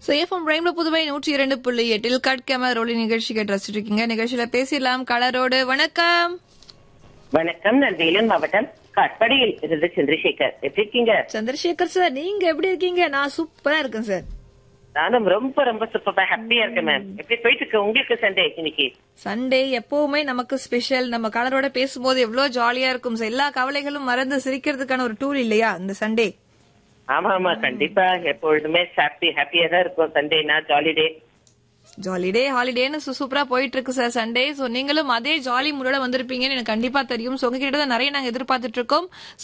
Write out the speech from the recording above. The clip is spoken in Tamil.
ஸோ எஃப்எம் ரெயின்போ புதுவை நூற்றி இரண்டு புள்ளி எட்டில் கட் கேமரா ரோலி நிகழ்ச்சி கேட்டு ரசிச்சுட்டு இருக்கீங்க நிகழ்ச்சியில பேசிடலாம் கலரோடு வணக்கம் வணக்கம் நான் வேலூர் மாவட்டம் காட்பாடியில் இருந்து சந்திரசேகர் எப்படி இருக்கீங்க சந்திரசேகர் சார் நீங்க எப்படி இருக்கீங்க நான் சூப்பரா இருக்கேன் சார் நானும் ரொம்ப ரொம்ப சூப்பரா ஹாப்பியா இருக்கேன் மேம் எப்படி போயிட்டு இருக்கு உங்களுக்கு சண்டே இன்னைக்கு சண்டே எப்பவுமே நமக்கு ஸ்பெஷல் நம்ம கலரோட பேசும்போது எவ்வளவு ஜாலியா இருக்கும் சார் எல்லா கவலைகளும் மறந்து சிரிக்கிறதுக்கான ஒரு டூல் இல்லையா இந்த சண்டே ஆமா ஆமா கண்டிப்பா எப்பொழுதுமே ஹாப்பி ஹாப்பியா தான் இருக்கும் சண்டேனா ஜாலி டே ஜாலி டே ஹாலிடேன்னு சூப்பரா போயிட்டு இருக்கு சார் சண்டே சோ நீங்களும் அதே ஜாலி மூடோட வந்திருப்பீங்கன்னு எனக்கு கண்டிப்பா தெரியும் சோ உங்ககிட்ட தான் நிறைய நாங்க எதிர்பார்த்துட்டு இருக்கோம்